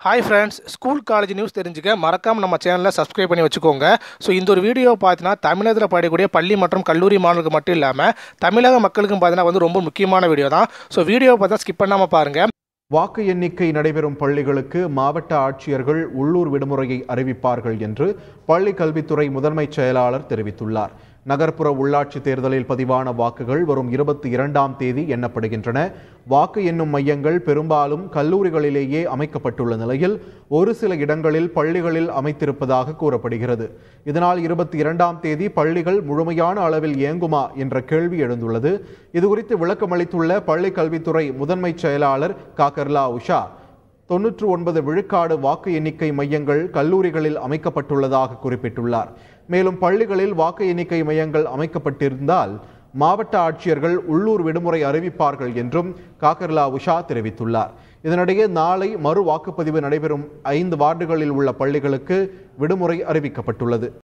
hi friends school college news தெரிஞ்சுக்க மறக்காம நம்ம சேனலை சப்ஸ்கிரைப் பண்ணி வச்சுக்கோங்க ஸோ இந்த ஒரு வீடியோ பார்த்தீங்கன்னா தமிழகத்தில் படிக்கக்கூடிய பள்ளி மற்றும் கல்லூரி மாணவர்களுக்கு மட்டும் இல்லாமல் தமிழக மக்களுக்கும் பார்த்தீங்கன்னா வந்து ரொம்ப முக்கியமான வீடியோ தான் ஸோ வீடியோ பார்த்தா ஸ்கிப் பண்ணாமல் பாருங்கள் வாக்கு எண்ணிக்கை நடைபெறும் பள்ளிகளுக்கு மாவட்ட ஆட்சியர்கள் உள்ளூர் விடுமுறையை அறிவிப்பார்கள் என்று பள்ளி கல்வித்துறை முதன்மைச் செயலாளர் தெரிவித்துள்ளார் நகர்ப்புற உள்ளாட்சி தேர்தலில் பதிவான வாக்குகள் வரும் இருபத்தி இரண்டாம் தேதி எண்ணப்படுகின்றன வாக்கு எண்ணும் மையங்கள் பெரும்பாலும் கல்லூரிகளிலேயே அமைக்கப்பட்டுள்ள நிலையில் ஒரு சில இடங்களில் பள்ளிகளில் அமைத்திருப்பதாக கூறப்படுகிறது இதனால் இருபத்தி இரண்டாம் தேதி பள்ளிகள் முழுமையான அளவில் இயங்குமா என்ற கேள்வி எழுந்துள்ளது இதுகுறித்து விளக்கமளித்துள்ள பள்ளி கல்வித்துறை முதன்மைச் செயலாளர் காக்கர்லா உஷா தொன்னூற்று ஒன்பது விழுக்காடு வாக்கு எண்ணிக்கை மையங்கள் கல்லூரிகளில் அமைக்கப்பட்டுள்ளதாக குறிப்பிட்டுள்ளார் மேலும் பள்ளிகளில் வாக்கு எண்ணிக்கை மையங்கள் அமைக்கப்பட்டிருந்தால் மாவட்ட ஆட்சியர்கள் உள்ளூர் விடுமுறை அறிவிப்பார்கள் என்றும் காக்கர்லா உஷா தெரிவித்துள்ளார் இதனிடையே நாளை மறு வாக்குப்பதிவு நடைபெறும் ஐந்து வார்டுகளில் உள்ள பள்ளிகளுக்கு விடுமுறை அறிவிக்கப்பட்டுள்ளது